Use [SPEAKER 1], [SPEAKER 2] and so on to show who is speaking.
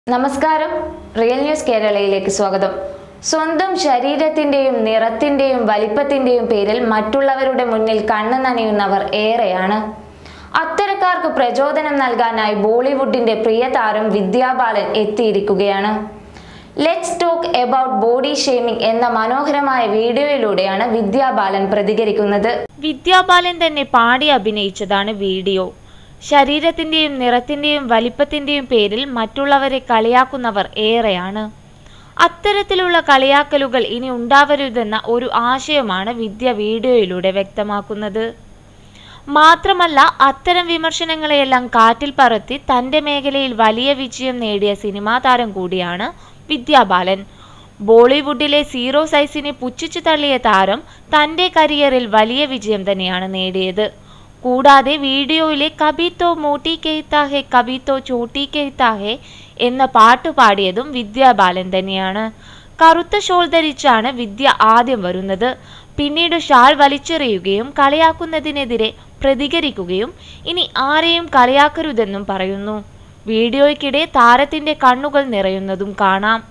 [SPEAKER 1] നമസ്കാരം real news കേരളയിലേക്ക് സ്വാഗതം സ്വന്തം ശരീരത്തിന്റെയും നിറത്തിന്റെയും വലിപ്പത്തിന്റെയും പേരിൽ മറ്റുള്ളവരുടെ മുന്നിൽ കണ്ണു നനയുന്നവർ ഏറെയാണ് അത്തരക്കാർക്ക് പ്രചോദനം നൽകാനായി ബോളിവുഡിന്റെ പ്രിയ താരം വിദ്യാബാലൻ എത്തിയിരിക്കുകയാണ് let's talk about body shaming എന്ന മനോഹരമായ വീഡിയോയിലൂടെയാണ് വിദ്യാബാലൻ പ്രതികരിക്കുന്നത്
[SPEAKER 2] വിദ്യാബാലൻ തന്നെ പാടി അഭിനയിച്ചതാണ് വീഡിയോ ശരീരത്തിന്റെയും നിറത്തിന്റെയും വലിപ്പത്തിന്റെയും പേരിൽ മറ്റുള്ളവരെ കളിയാക്കുന്നവർ ഏറെയാണ് അത്തരത്തിലുള്ള കളിയാക്കലുകൾ ഇനി ഉണ്ടാവരുതെന്ന ഒരു ആശയമാണ് വിദ്യ വീഡിയോയിലൂടെ വ്യക്തമാക്കുന്നത് മാത്രമല്ല അത്തരം വിമർശനങ്ങളെയെല്ലാം കാറ്റിൽ പറത്തി തന്റെ മേഖലയിൽ വലിയ വിജയം നേടിയ സിനിമാ താരം കൂടിയാണ് വിദ്യാബാലൻ ബോളിവുഡിലെ സീറോ സൈസിനെ പുച്ഛിച്ചു തള്ളിയ താരം തന്റെ കരിയറിൽ വലിയ വിജയം തന്നെയാണ് നേടിയത് കൂടാതെ വീഡിയോയിലെ കബി തോ മോട്ടി കെയ്ത്താ ഹെ കബി തോ ചോട്ടി കെയ്ത്താ ഹെ എന്ന പാട്ട് പാടിയതും വിദ്യാബാലൻ തന്നെയാണ് കറുത്ത ഷോൾ ധരിച്ചാണ് വിദ്യ ആദ്യം വരുന്നത് പിന്നീട് ഷാൾ വലിച്ചെറിയുകയും കളിയാക്കുന്നതിനെതിരെ പ്രതികരിക്കുകയും ഇനി ആരെയും കളിയാക്കരുതെന്നും പറയുന്നു വീഡിയോയ്ക്കിടെ താരത്തിന്റെ കണ്ണുകൾ നിറയുന്നതും കാണാം